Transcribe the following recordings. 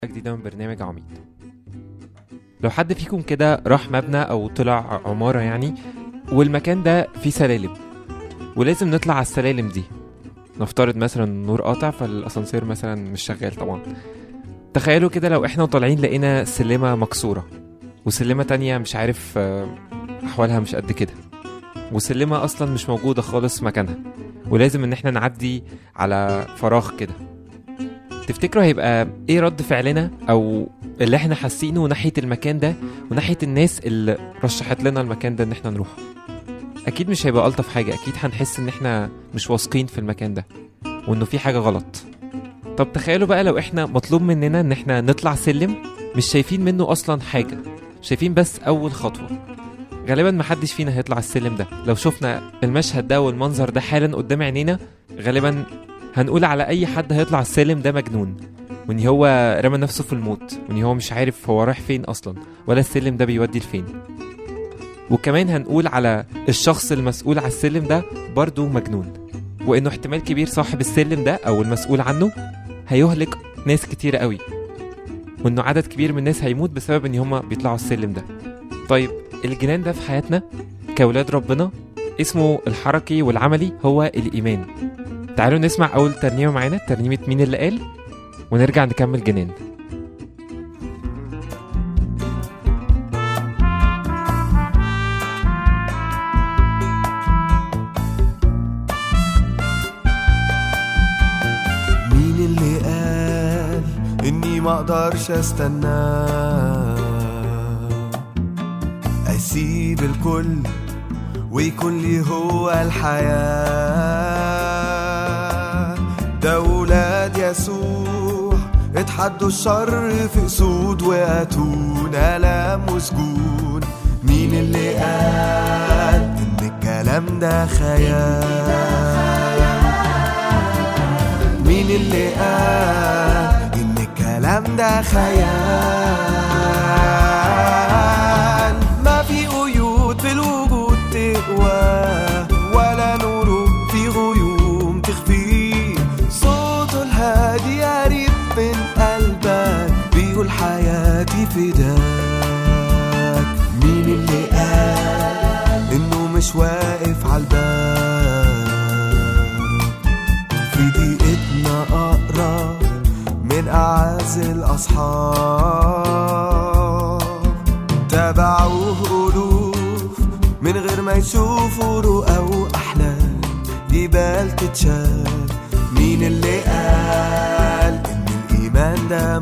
جديدة من برنامج عميد لو حد فيكم كده راح مبنى أو طلع عمارة يعني والمكان ده فيه سلالم ولازم نطلع على السلالم دي نفترض مثلا النور قاطع فالأسانسير مثلا مش شغال طبعا تخيلوا كده لو احنا طالعين لقينا سلمة مكسورة وسلمة تانية مش عارف آه، أحوالها مش قد كده وسلمة أصلا مش موجودة خالص في مكانها ولازم إن احنا نعدي على فراغ كده تفتكروا هيبقى ايه رد فعلنا او اللي احنا حاسينه ناحيه المكان ده وناحيه الناس اللي رشحت لنا المكان ده ان احنا نروح اكيد مش هيبقى الطف حاجه اكيد هنحس ان احنا مش واثقين في المكان ده وانه في حاجه غلط طب تخيلوا بقى لو احنا مطلوب مننا ان احنا نطلع سلم مش شايفين منه اصلا حاجه شايفين بس اول خطوه غالبا محدش فينا هيطلع السلم ده لو شفنا المشهد ده والمنظر ده حالا قدام عينينا غالبا هنقول على اي حد هيطلع السلم ده مجنون وان هو رمى نفسه في الموت وان هو مش عارف هو رايح فين اصلا ولا السلم ده بيودي لفين وكمان هنقول على الشخص المسؤول على السلم ده برضه مجنون وانه احتمال كبير صاحب السلم ده او المسؤول عنه هيهلك ناس كتير قوي وانه عدد كبير من الناس هيموت بسبب ان هما بيطلعوا السلم ده طيب الجنان ده في حياتنا كولاد ربنا اسمه الحركي والعملي هو الايمان تعالوا نسمع أول ترنيمة معانا ترنيمة مين اللي قال ونرجع نكمل جنان مين اللي قال اني ما اقدرش استنى اسيب الكل ويكون لي هو الحياة ده ولاد يسوع اتحدوا الشر في اسود واتون الام وسجون مين اللي قال ان الكلام ده خيال مين اللي قال ان الكلام ده خيال ما في قيود في الوجود تقوى ولا نور في غيوم تخفي صوته الهادي قريب من قلبك بيقول حياتي فداك مين اللي قال انه مش واقف على الباب في دقيقتنا أقرب من أعز الأصحاب تابعوه ألوف من غير ما يشوفوا رؤى وأحلام جبال تتشال مين اللي قال إن الإيمان ده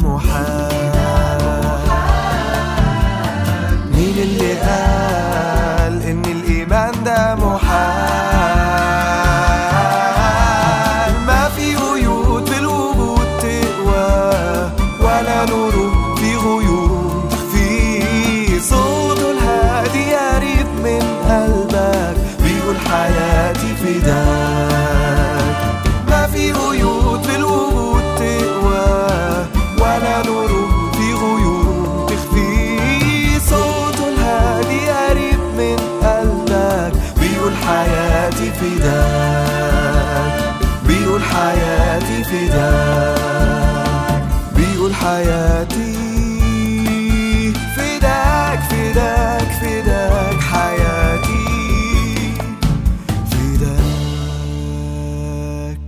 محال مين اللي قال إن الإيمان ده محال ما في قيود في الوجود تقوى ولا نور في غيوم تخفي صوته الهادي قريب من قلبك بيقول حياتي فداك ما في قيود في الوجود تقوى ولا نور في غيوم تخفي صوته الهادي قريب من قلبك بيقول حياتي فداك بيقول حياتي فداك بيقول حياتي فداك فداك فداك حياتي فداك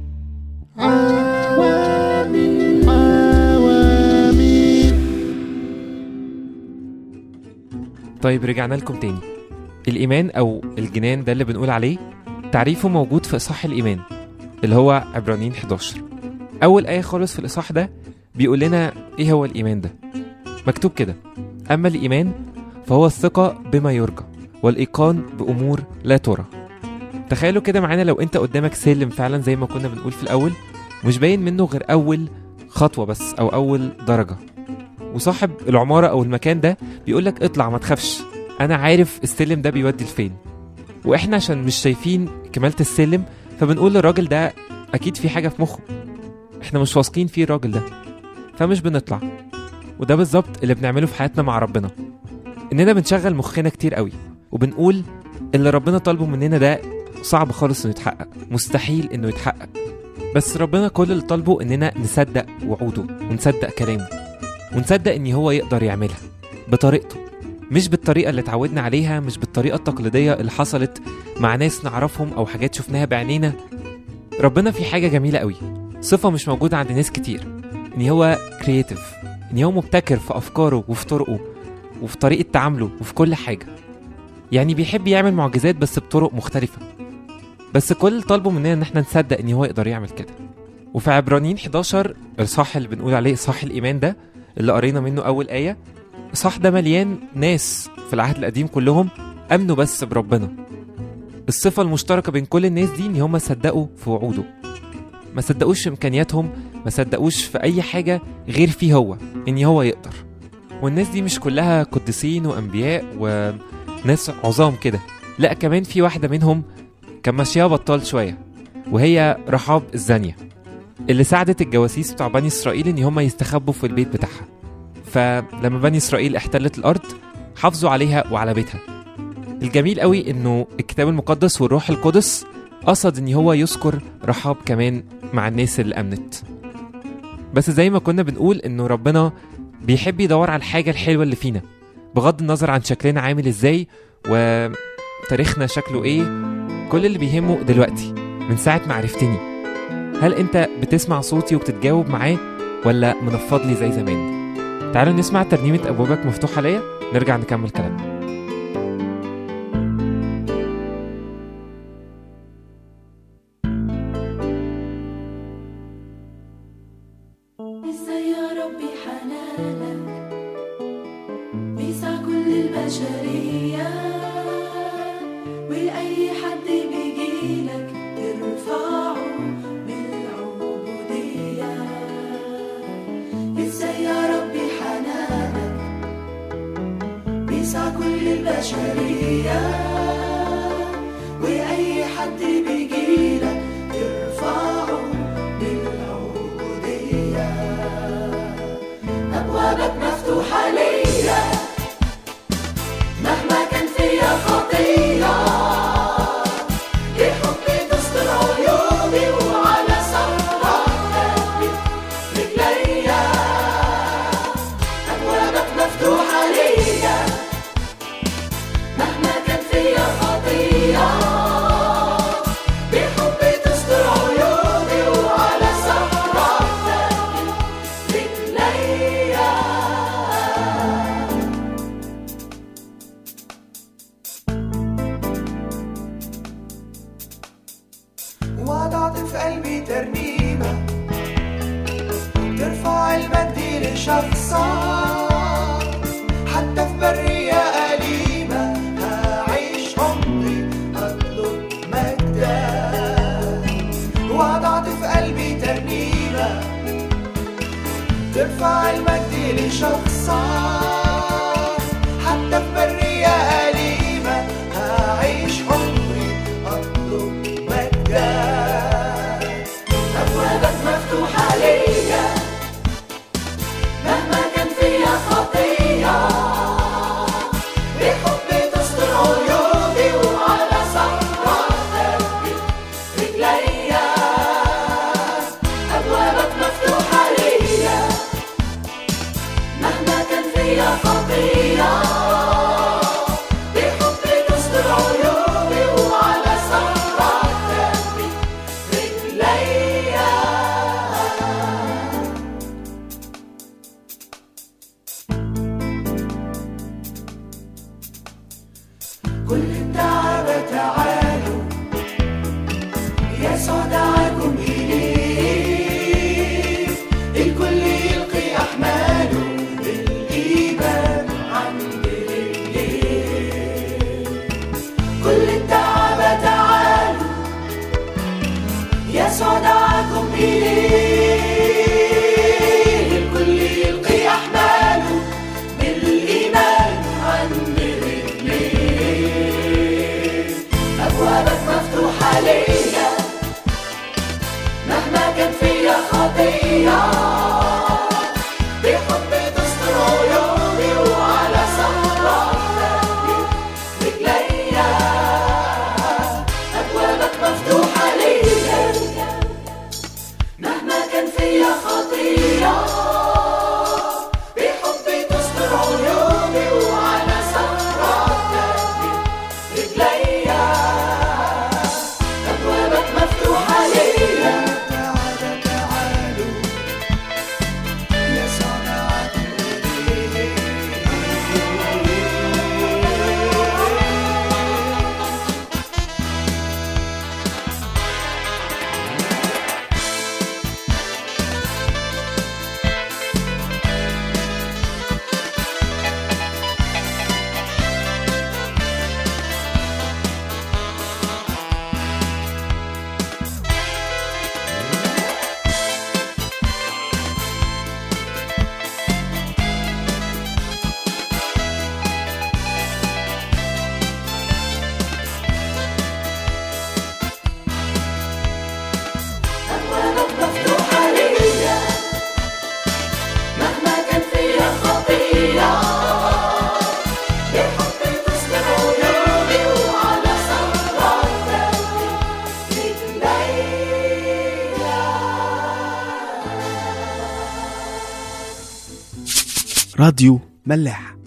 طيب رجعنا لكم تاني الإيمان أو الجنان ده اللي بنقول عليه تعريفه موجود في إصحاح الإيمان اللي هو عبرانيين 11 أول آية خالص في الإصحاح ده بيقول لنا إيه هو الإيمان ده مكتوب كده أما الإيمان فهو الثقة بما يرجى والإيقان بأمور لا ترى تخيلوا كده معانا لو أنت قدامك سلم فعلا زي ما كنا بنقول في الأول مش باين منه غير أول خطوة بس أو أول درجة وصاحب العمارة أو المكان ده بيقولك اطلع ما تخافش أنا عارف السلم ده بيودي لفين وإحنا عشان مش شايفين كمالة السلم فبنقول للراجل ده أكيد في حاجة في مخه إحنا مش واثقين فيه الراجل ده فمش بنطلع وده بالظبط اللي بنعمله في حياتنا مع ربنا إننا بنشغل مخنا كتير قوي وبنقول اللي ربنا طالبه مننا ده صعب خالص إنه يتحقق مستحيل إنه يتحقق بس ربنا كل اللي طالبه إننا نصدق وعوده ونصدق كلامه ونصدق ان هو يقدر يعملها بطريقته مش بالطريقة اللي اتعودنا عليها مش بالطريقة التقليدية اللي حصلت مع ناس نعرفهم أو حاجات شفناها بعينينا ربنا في حاجة جميلة قوي صفة مش موجودة عند ناس كتير إن هو كرييتيف إن هو مبتكر في أفكاره وفي طرقه وفي طريقة تعامله وفي كل حاجة يعني بيحب يعمل معجزات بس بطرق مختلفة بس كل اللي طالبه مننا إن احنا نصدق إن هو يقدر يعمل كده وفي عبرانيين 11 الصح اللي بنقول عليه صح الإيمان ده اللي قرينا منه أول آية صح ده مليان ناس في العهد القديم كلهم امنوا بس بربنا الصفه المشتركه بين كل الناس دي ان هم صدقوا في وعوده ما صدقوش في امكانياتهم ما صدقوش في اي حاجه غير فيه هو ان هو يقدر والناس دي مش كلها قديسين وانبياء وناس عظام كده لا كمان في واحده منهم كان ماشيها بطال شويه وهي رحاب الزانيه اللي ساعدت الجواسيس بتوع بني اسرائيل ان هم يستخبوا في البيت بتاعها فلما بني اسرائيل احتلت الارض حافظوا عليها وعلى بيتها الجميل قوي انه الكتاب المقدس والروح القدس قصد ان هو يذكر رحاب كمان مع الناس اللي امنت بس زي ما كنا بنقول انه ربنا بيحب يدور على الحاجه الحلوه اللي فينا بغض النظر عن شكلنا عامل ازاي وتاريخنا شكله ايه كل اللي بيهمه دلوقتي من ساعه ما عرفتني هل انت بتسمع صوتي وبتتجاوب معاه ولا منفض لي زي زمان تعالوا نسمع ترنيمة أبوابك مفتوحة ليا نرجع نكمل كلامنا ازاي يا ربي حنانك بيسع كل البشرية وأي حد بيجيلك ترفعه بالعبودية ازاي يا ربي حنانك بيسع كل البشرية وأي حد بيجيلك ترفعه بالعبودية أبوابك مفتوحة ليا مهما كان فيا خطية بحبي تستر عيوبي وعلى صخرة رجليا أبوابك مفتوحة ليا مهما كان فيا خطية بحبي تستر عيوبي وعلى صخرة رجليا وضعت في قلبي ترنيمة ترفع المجد لشخصك حتى في برية أليمة هعيش عمري أطلب مجدك وضعت في قلبي ترنيمة ترفع المجد لشخصك حتى في برية أليمة هعيش عمري أطلب مجدك أبوابك مفتوحة ليا مهما كان فيا خطية بحبي تستر عيوبي وعلى صخرة ثبت رجليا أبوابك مفتوحة ليا مهما كان فيا خطية بحبي تستر عيوبي وعلى صخرة ثبت رجليا كل الدعابة تعالوا يسوع دعاكم إليه الكل يلقي أحماله بالإيمان عند رجليه كل الدعابة تعالوا يسوع دعاكم إليه الكل يلقي أحماله بالإيمان عند رجليه راديو ملاح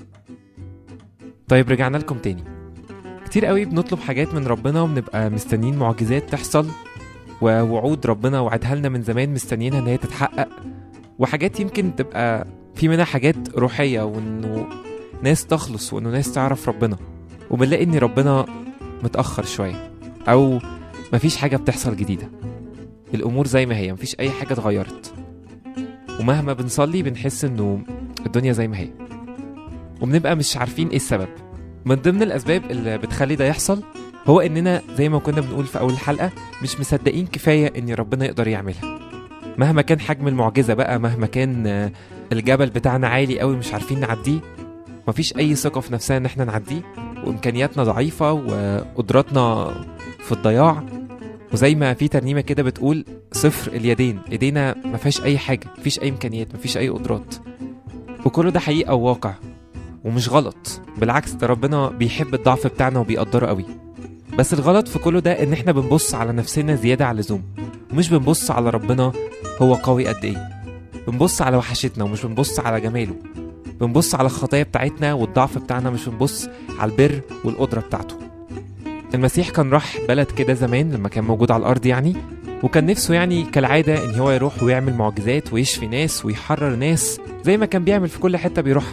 طيب رجعنا لكم تاني كتير قوي بنطلب حاجات من ربنا وبنبقى مستنيين معجزات تحصل ووعود ربنا وعدها لنا من زمان مستنيينها ان هي تتحقق وحاجات يمكن تبقى في منها حاجات روحية وانه ناس تخلص وانه ناس تعرف ربنا وبنلاقي ان ربنا متأخر شوية او مفيش حاجة بتحصل جديدة الامور زي ما هي مفيش اي حاجة اتغيرت ومهما بنصلي بنحس انه الدنيا زي ما هي وبنبقى مش عارفين ايه السبب من ضمن الاسباب اللي بتخلي ده يحصل هو اننا زي ما كنا بنقول في اول الحلقه مش مصدقين كفايه ان ربنا يقدر يعملها مهما كان حجم المعجزه بقى مهما كان آه، الجبل بتاعنا عالي قوي مش عارفين نعديه مفيش اي ثقه في نفسنا ان احنا نعديه وامكانياتنا ضعيفه وقدراتنا في الضياع وزي ما في ترنيمه كده بتقول صفر اليدين ايدينا ما فيهاش اي حاجه مفيش اي امكانيات مفيش اي قدرات وكل ده حقيقه وواقع ومش غلط بالعكس ده ربنا بيحب الضعف بتاعنا وبيقدره قوي بس الغلط في كله ده ان احنا بنبص على نفسنا زياده عن اللزوم ومش بنبص على ربنا هو قوي قد ايه بنبص على وحشتنا ومش بنبص على جماله بنبص على الخطايا بتاعتنا والضعف بتاعنا مش بنبص على البر والقدره بتاعته المسيح كان راح بلد كده زمان لما كان موجود على الارض يعني وكان نفسه يعني كالعاده ان هو يروح ويعمل معجزات ويشفي ناس ويحرر ناس زي ما كان بيعمل في كل حته بيروحها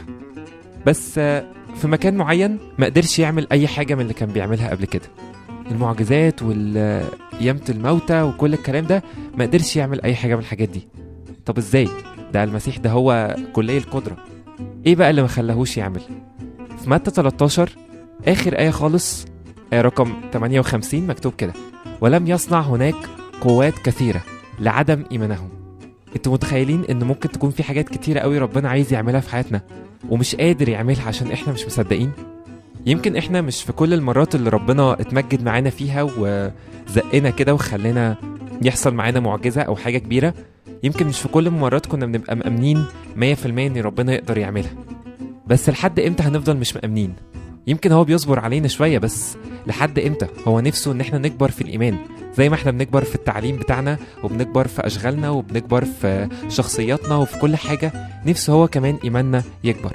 بس آه، في مكان معين ما قدرش يعمل اي حاجه من اللي كان بيعملها قبل كده المعجزات وقيامة الموتى وكل الكلام ده ما قدرش يعمل اي حاجه من الحاجات دي طب ازاي ده المسيح ده هو كلي القدره ايه بقى اللي ما خلاهوش يعمل في متى 13 اخر ايه خالص آية رقم 58 مكتوب كده ولم يصنع هناك قوات كثيره لعدم ايمانهم انتوا متخيلين ان ممكن تكون في حاجات كتيره قوي ربنا عايز يعملها في حياتنا ومش قادر يعملها عشان احنا مش مصدقين يمكن احنا مش في كل المرات اللي ربنا اتمجد معانا فيها وزقنا كده وخلانا يحصل معانا معجزة أو حاجة كبيرة يمكن مش في كل المرات كنا بنبقى مأمنين 100% إن ربنا يقدر يعملها بس لحد إمتى هنفضل مش مأمنين يمكن هو بيصبر علينا شوية بس لحد إمتى هو نفسه إن احنا نكبر في الإيمان زي ما احنا بنكبر في التعليم بتاعنا وبنكبر في أشغالنا وبنكبر في شخصياتنا وفي كل حاجة نفسه هو كمان إيماننا يكبر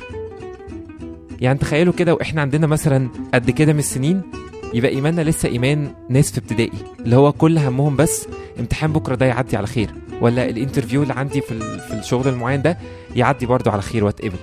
يعني تخيلوا كده واحنا عندنا مثلا قد كده من السنين يبقى ايماننا لسه ايمان ناس في ابتدائي اللي هو كل همهم بس امتحان بكره ده يعدي على خير ولا الانترفيو اللي عندي في ال- في الشغل المعين ده يعدي برضه على خير واتقبل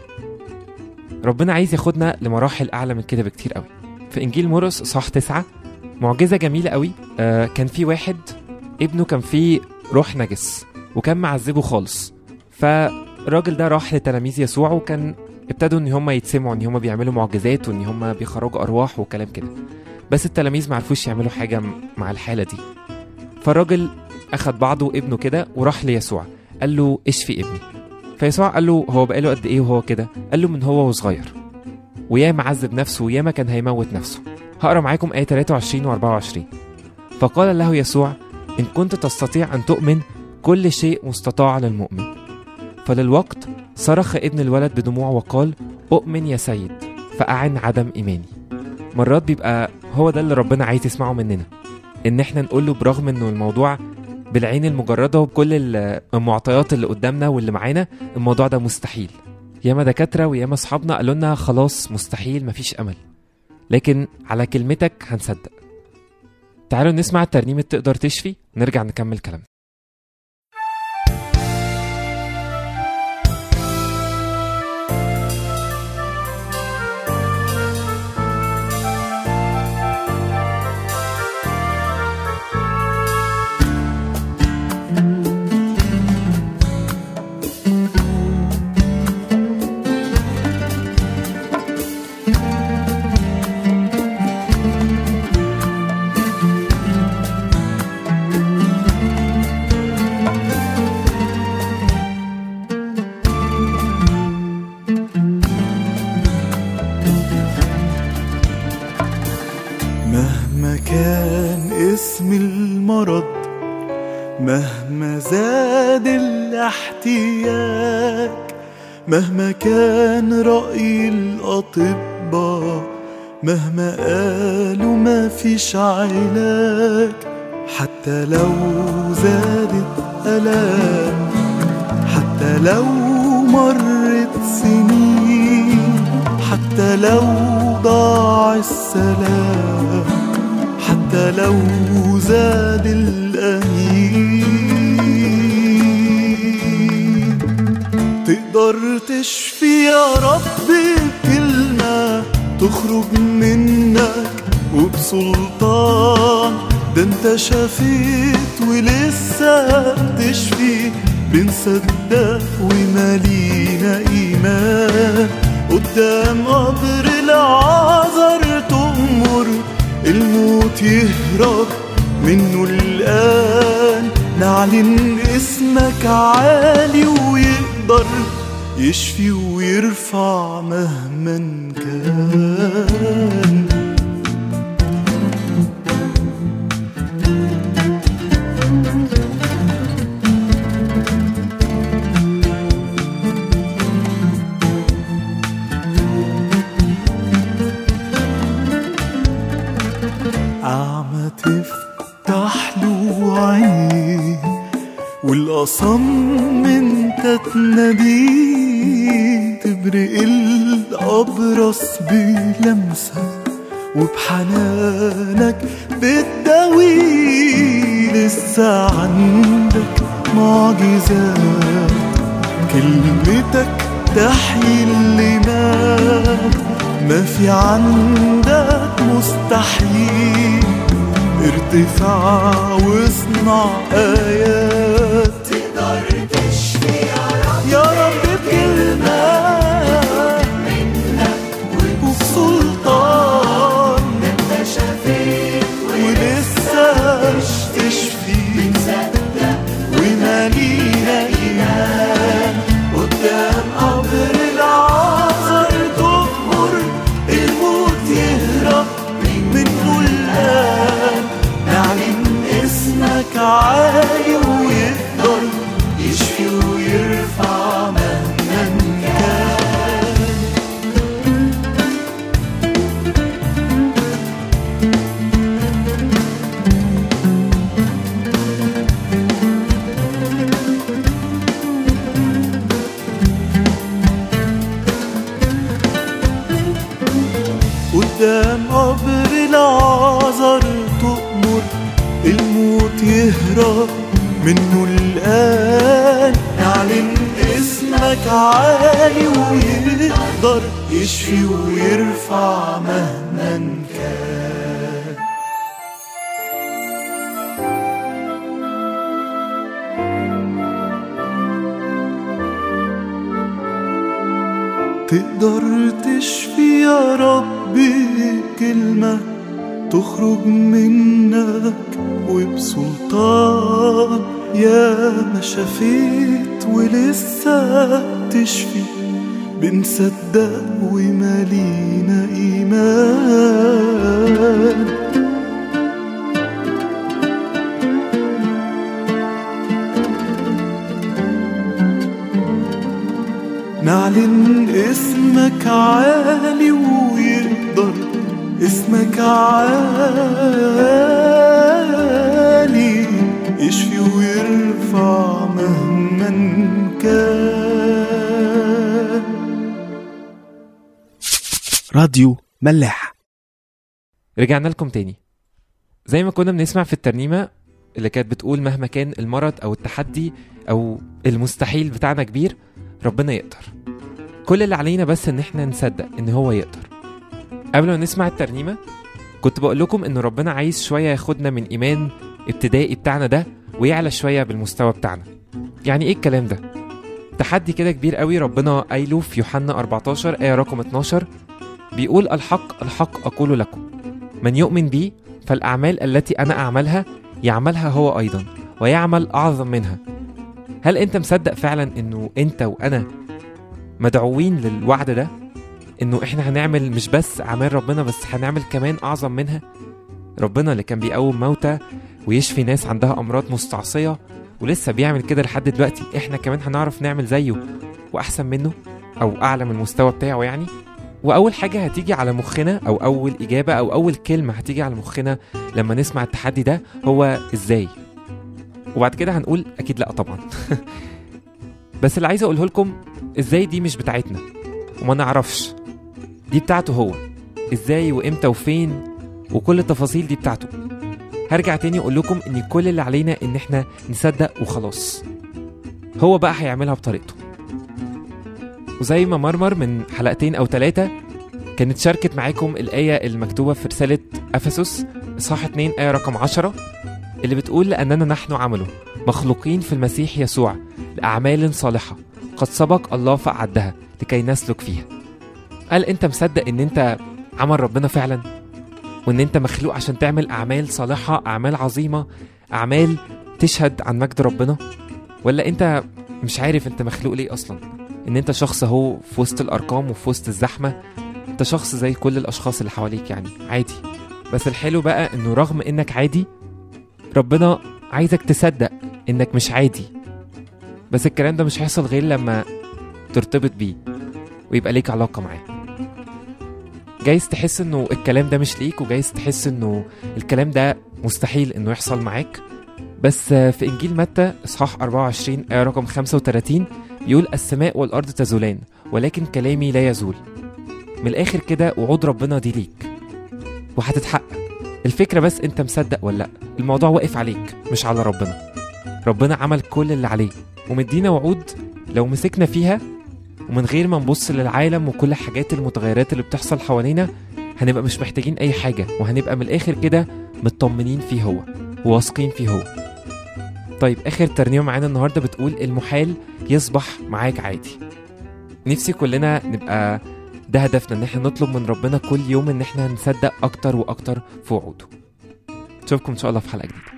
ربنا عايز ياخدنا لمراحل اعلى من كده بكتير قوي في انجيل مرقس صح تسعة معجزه جميله قوي آه كان في واحد ابنه كان فيه روح نجس وكان معذبه خالص فالراجل ده راح لتلاميذ يسوع وكان ابتدوا ان هم يتسمعوا ان هم بيعملوا معجزات وان هم بيخرجوا ارواح وكلام كده بس التلاميذ ما عرفوش يعملوا حاجه م- مع الحاله دي فالراجل اخد بعضه وابنه كده وراح ليسوع قال له اشفي ابني فيسوع قال له هو بقاله قد ايه وهو كده قال له من هو وصغير وياما عذب نفسه وياما كان هيموت نفسه هقرا معاكم ايه 23 و 24 فقال له يسوع ان كنت تستطيع ان تؤمن كل شيء مستطاع للمؤمن فللوقت صرخ ابن الولد بدموع وقال أؤمن يا سيد فأعن عدم إيماني مرات بيبقى هو ده اللي ربنا عايز يسمعه مننا إن إحنا نقول له برغم إنه الموضوع بالعين المجردة وبكل ال- المعطيات اللي قدامنا واللي معانا الموضوع ده مستحيل ياما دكاترة وياما أصحابنا قالوا لنا خلاص مستحيل مفيش أمل لكن على كلمتك هنصدق تعالوا نسمع ترنيمة تقدر تشفي نرجع نكمل كلامنا مهما كان اسم المرض مهما زاد الاحتياج مهما كان رأي الأطباء مهما قالوا ما فيش علاج حتى لو زادت ألام حتى لو مرت مرت سنين حتى لو ضاع السلام حتى لو زاد الأنين تقدر تشفي يا رب بكلمة تخرج منك وبسلطان ده انت شفيت ولسه بتشفي بنصدق ومالينا ايمان قدام قبر العذر تأمر الموت يهرب منه الآن نعلن اسمك عالي ويقدر يشفي ويرفع مهما كان أعمى تفتح له عينيه والأصم انت تناديه تبرق الأبرص بلمسة وبحنانك بتداويه لسه عندك معجزات كلمتك تحيي اللي مات ما في عندك مستحيل ارتفاع واصنع آيات تقدر تشفي يا رب يا رب بكلمة وبسلطان انت شفيت ولسه تشفي وتصدق ومالينا إيمان قدام قبر العذر تؤمر الموت يهرب منه الآن نعلن اسمك عالي ويقدر يشفي ويرفع مهما كان قدام قبر العذر تؤمر الموت يهرب منه الآن نعلن اسمك عالي ويقدر يشفي ويرفع مهما كان تقدر تشفي يا ربي كلمة تخرج منك وبسلطان يا ما شفيت ولسه تشفي بنصدق ومالينا إيمان نعلن اسمك عالي ويقدر اسمك عالي يشفي ويرفع مهما كان راديو ملاح رجعنا لكم تاني زي ما كنا بنسمع في الترنيمة اللي كانت بتقول مهما كان المرض أو التحدي أو المستحيل بتاعنا كبير ربنا يقدر كل اللي علينا بس إن إحنا نصدق إن هو يقدر قبل ما نسمع الترنيمة كنت بقول لكم إن ربنا عايز شوية ياخدنا من إيمان ابتدائي بتاعنا ده ويعلى شوية بالمستوى بتاعنا يعني إيه الكلام ده؟ تحدي كده كبير قوي ربنا قايله في يوحنا 14 آية رقم 12 بيقول الحق الحق أقول لكم من يؤمن بي فالأعمال التي أنا أعملها يعملها هو أيضا ويعمل أعظم منها هل أنت مصدق فعلا إنه أنت وأنا مدعوين للوعد ده إنه إحنا هنعمل مش بس أعمال ربنا بس هنعمل كمان أعظم منها ربنا اللي كان بيقوم موتى ويشفي ناس عندها أمراض مستعصية ولسه بيعمل كده لحد دلوقتي إحنا كمان هنعرف نعمل زيه وأحسن منه أو أعلى من المستوى بتاعه يعني واول حاجه هتيجي على مخنا او اول اجابه او اول كلمه هتيجي على مخنا لما نسمع التحدي ده هو ازاي وبعد كده هنقول اكيد لا طبعا بس اللي عايز اقوله لكم ازاي دي مش بتاعتنا وما نعرفش دي بتاعته هو ازاي وامتى وفين وكل التفاصيل دي بتاعته هرجع تاني اقول لكم ان كل اللي علينا ان احنا نصدق وخلاص هو بقى هيعملها بطريقته وزي ما مرمر من حلقتين او ثلاثة كانت شاركت معاكم الآية المكتوبة في رسالة أفسس إصحاح 2 آية رقم 10 اللي بتقول لأننا نحن عمله مخلوقين في المسيح يسوع لأعمال صالحة قد سبق الله فأعدها لكي نسلك فيها قال أنت مصدق إن أنت عمل ربنا فعلا وإن أنت مخلوق عشان تعمل أعمال صالحة أعمال عظيمة أعمال تشهد عن مجد ربنا ولا أنت مش عارف أنت مخلوق ليه أصلا إن أنت شخص أهو في وسط الأرقام وفي وسط الزحمة أنت شخص زي كل الأشخاص اللي حواليك يعني عادي بس الحلو بقى إنه رغم إنك عادي ربنا عايزك تصدق إنك مش عادي بس الكلام ده مش هيحصل غير لما ترتبط بيه ويبقى ليك علاقة معاه جايز تحس انه الكلام ده مش ليك وجايز تحس انه الكلام ده مستحيل انه يحصل معاك بس في انجيل متى اصحاح 24 ايه رقم 35 بيقول السماء والارض تزولان ولكن كلامي لا يزول من الاخر كده وعود ربنا دي ليك وهتتحقق الفكرة بس انت مصدق ولا لا الموضوع واقف عليك مش على ربنا ربنا عمل كل اللي عليه ومدينا وعود لو مسكنا فيها ومن غير ما نبص للعالم وكل الحاجات المتغيرات اللي بتحصل حوالينا هنبقى مش محتاجين اي حاجة وهنبقى من الاخر كده مطمنين فيه هو وواثقين فيه هو طيب اخر ترنيمة معانا النهاردة بتقول المحال يصبح معاك عادي نفسي كلنا نبقى ده هدفنا ان احنا نطلب من ربنا كل يوم ان احنا نصدق اكتر واكتر في وعوده نشوفكم ان شاء الله في حلقة جديدة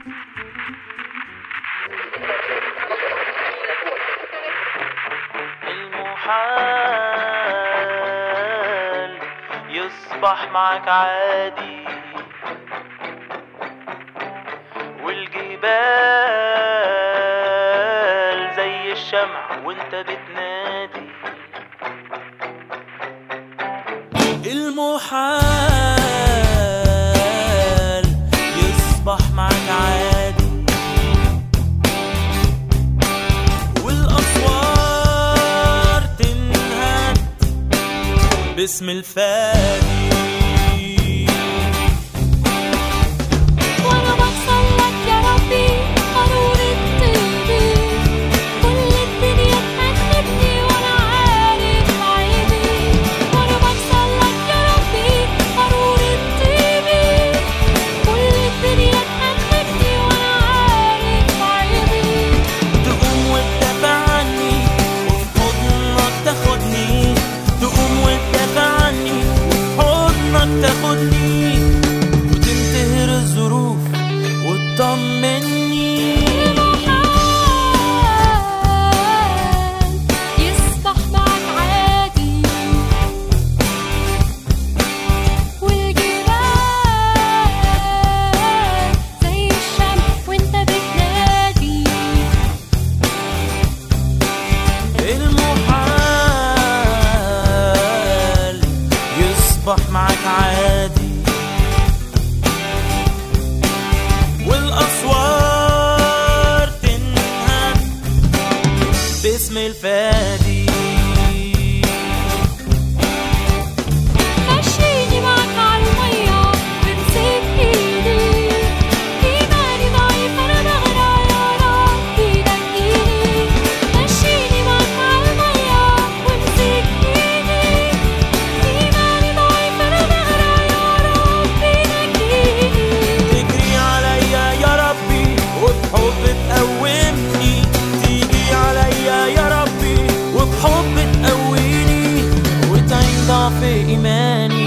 المحال يصبح معك عادي والجبال زي الشمع وانت بتنادي المحال يصبح معك عادي والأسوار تنهد باسم الفادي وانا بوصل لك يا ربي قارورة طيبي كل الدنيا تحنبني وانا عارف عيبي وانا بوصل لك يا ربي قارورة طيبي كل الدنيا تحنبني وانا عارف عيبي تقوم وتدافع عني وفي حضنك تاخدني تقوم وتدافع عني وفي حضنك تاخدني وتنتهر الظروف وتطمني المحال يصبح معك عادي والجبال زي الشمس وانت بتنادي المحال يصبح معك عادي والأسوار تنهد باسم الفادي مشيني معك عالمية بمسك ايدي ايماني ضعيف انا بغرق يا ربي نجيني مشيني معك عالمية وامسك ايدي ايماني ضعيف انا بغرق يا ربي نجيني تجري عليا يا ربي وبحب تقومني تيجي عليا يا ربي وبحب تقويني وتعين ضعف إيماني